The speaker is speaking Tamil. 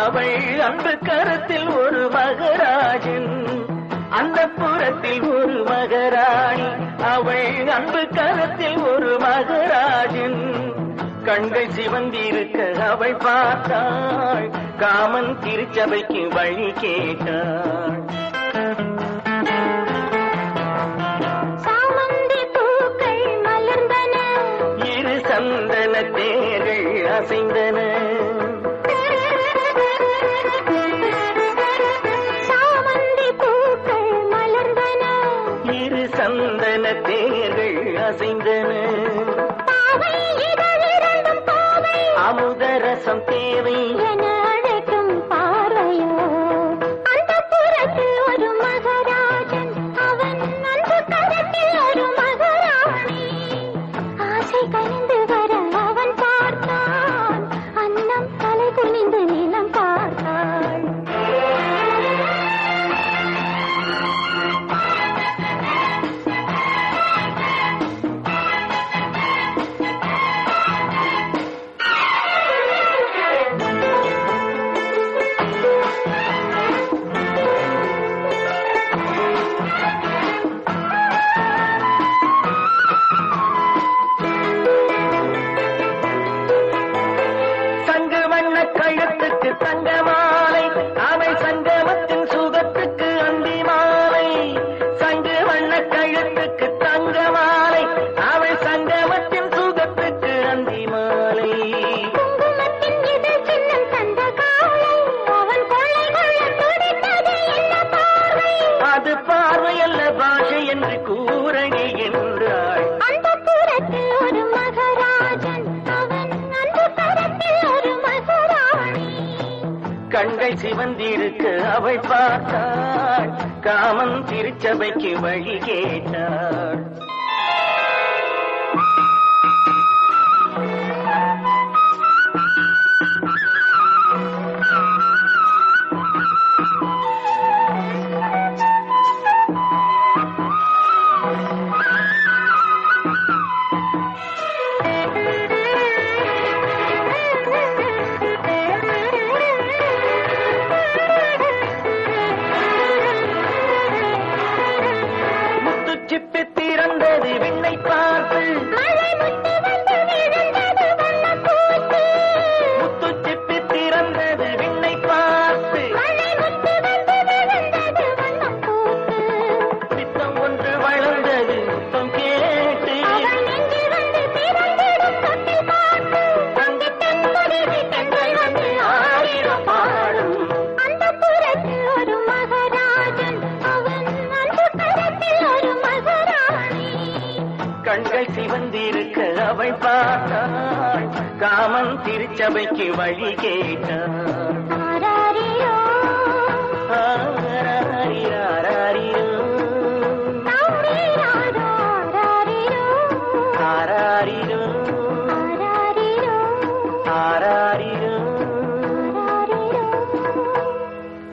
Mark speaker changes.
Speaker 1: அவள் அன்பு கரத்தில் ஒரு மகராஜன் அந்த புறத்தில் ஒரு மகராணி அவள் அன்பு கரத்தில் ஒரு மகராஜன் கண்கள் சிவந்திருக்க அவள் பார்த்தாள் காமன் திருச்சபைக்கு வழி கேட்டாள்
Speaker 2: சாமந்தி பூக்கள் மலர்ந்தன
Speaker 1: இரு சந்தன தேர்கள் அசைந்தன
Speaker 2: சாமந்தி பூக்கள் மலர்ந்தன
Speaker 1: இரு சந்தன தேர்கள் அசைந்தன
Speaker 2: பாவை இதழிரண்டும் பாவை
Speaker 1: அமுதரசம் தேவை
Speaker 2: என அழைக்கும் பார்வையோ அந்த புறத்தில் ஒரு மகராஜன் அவன் அன்பு கரத்தில் ஒரு மகராணி ஆசை கனிந்து வர அவன் பார்த்தான் அன்னம் தலை குனிந்து நிலம் பார்த்தாள்
Speaker 1: சங்கு வண்ண கழுத்துக்கு தங்க மாலை அவை சங்கமத்தின் சுகத்துக்கு அந்தி மாலை சங்கு வண்ண கழுத்துக்கு தங்க மாலை அவை சங்கமத்தின் சுகத்துக்கு அந்தி மாலை
Speaker 2: குங்குமத்தின் இதழ் சின்னம் தந்த காலை அவன் கொள்ளை கொள்ள துடித்தது என்ன பார்வை
Speaker 1: அது பார்வையல்ல பாஷை என்று கூறடி என்றாள்
Speaker 2: அந்த புறத்தில் ஒரு மகராஜன் அவன் அந்த கரத்தில் ஒரு மகராணி
Speaker 1: கண்கள் சிவந்திருக்க அவள் பார்த்தாள் காமன் திருச்சபைக்கு வழி கேட்டாள் முத்துச்சிப்பி திறந்தது விண்ணை பார்த்து
Speaker 2: மழை முட்டி வந்து விழுந்தது வண்ணப்பூத்து.
Speaker 1: முத்துச்சிப்பி திறந்தது விண்ணை பார்த்து
Speaker 2: மழை முட்டி வந்து விழுந்தது வண்ணப்பூத்து.
Speaker 1: பித்தம் ஒன்று வளர்ந்தது முத்தம் கேட்டு
Speaker 2: அவள் நெஞ்சில் வந்து பிறந்திடும் தொட்டில் பாட்டு. பொங்கி தென்பொடி வீட்டெங்கள் வந்து ஆயிரம் பாடும். அந்த புறத்தில் ஒரு மகராஜன் அவன் அந்த கரத்தில் ஒரு மகராணி
Speaker 1: கண்கள் சிவந்திருக்க அவள் பார்த்தாள் காமன் திருச்சபைக்கு வழி கேட்டாள்